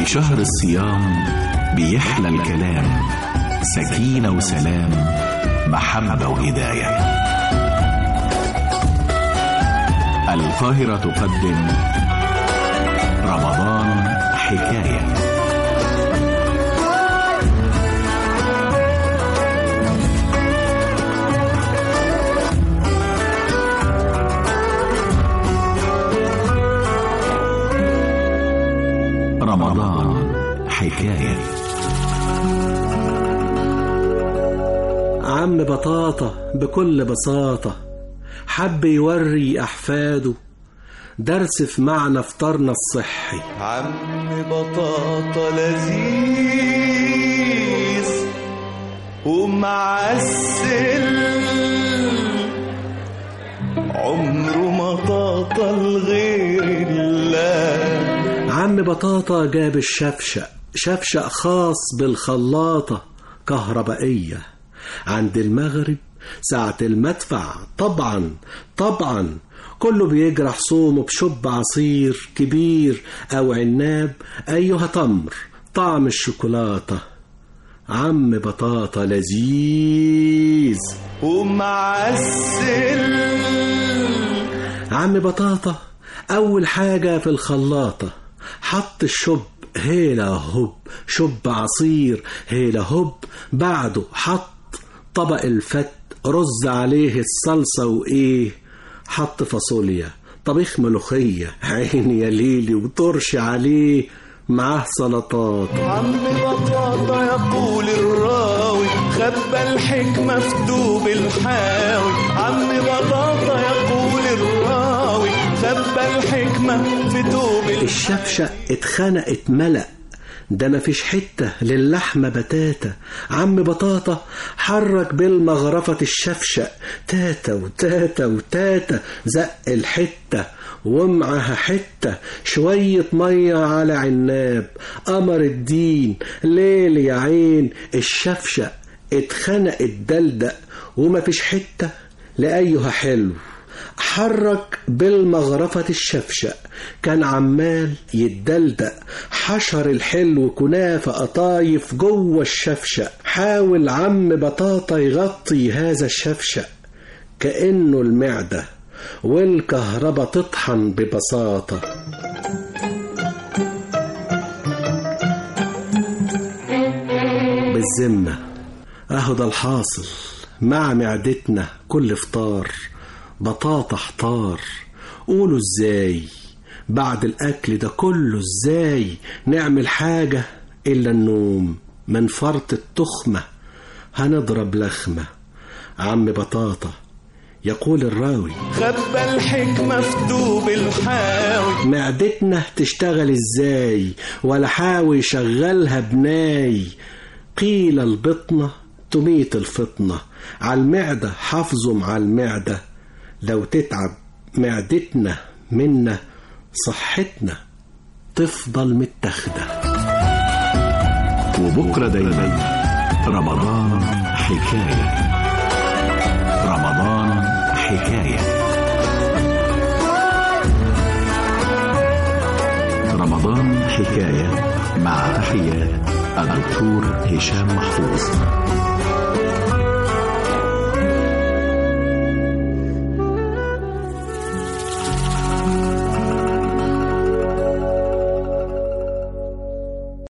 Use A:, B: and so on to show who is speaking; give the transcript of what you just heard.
A: شهر الصيام بيحلى الكلام سكينة وسلام محبة وهداية القاهرة تقدم رمضان حكاية رمضان حكاية
B: عم بطاطا بكل بساطة حب يوري أحفاده درس في معنى فطارنا الصحي
C: عم بطاطا لذيذ ومعسل عمره ما طاطا لغير الله
B: عم بطاطا جاب الشفشق شفشق خاص بالخلاطة كهربائية عند المغرب ساعة المدفع طبعا طبعا كله بيجرح صومه بشب عصير كبير أو عناب أيها تمر طعم الشوكولاتة عم بطاطا لذيذ
C: ومعسل
B: عم بطاطا أول حاجة في الخلاطة حط الشب هيلا هوب شب عصير هيلا هوب بعده حط طبق الفت رز عليه الصلصة وإيه حط فاصوليا طبيخ ملوخية عيني يا ليلي وطرش عليه معاه سلطات
C: عم بطاطا يقول الراوي خبى الحكمة في دوب الحاوي عم بطاطا يقول الراوي خبى الحكمة في دوب الحاوي
B: الشفشق اتخنق اتملأ ده مفيش حتة للحمة بتاتا عم بطاطا حرك بالمغرفة الشفشق تاتا وتاتا وتاتا زق الحتة ومعها حتة شوية مية على عناب قمر الدين ليل يا عين الشفشق اتخنق اتدلدق ومفيش حتة لأيها حلو حرك بالمغرفة الشفشق كان عمال يتدلدق حشر الحلو كنافة قطايف جوه الشفشق حاول عم بطاطا يغطي هذا الشفشق كأنه المعدة والكهرباء تطحن ببساطة بالذمة اهو ده الحاصل مع معدتنا كل فطار بطاطا احتار قولوا ازاي بعد الاكل ده كله ازاي نعمل حاجة الا النوم من فرط التخمة هنضرب لخمة عم بطاطا يقول الراوي
C: خبى الحكمة في دوب الحاوي
B: معدتنا تشتغل ازاي ولا حاوي يشغلها بناي قيل البطنة تميت الفطنة على المعدة حافظوا مع المعدة لو تتعب معدتنا منا صحتنا تفضل متاخده
A: وبكرة دايما رمضان حكاية رمضان حكاية رمضان حكاية مع تحيات الدكتور هشام محفوظ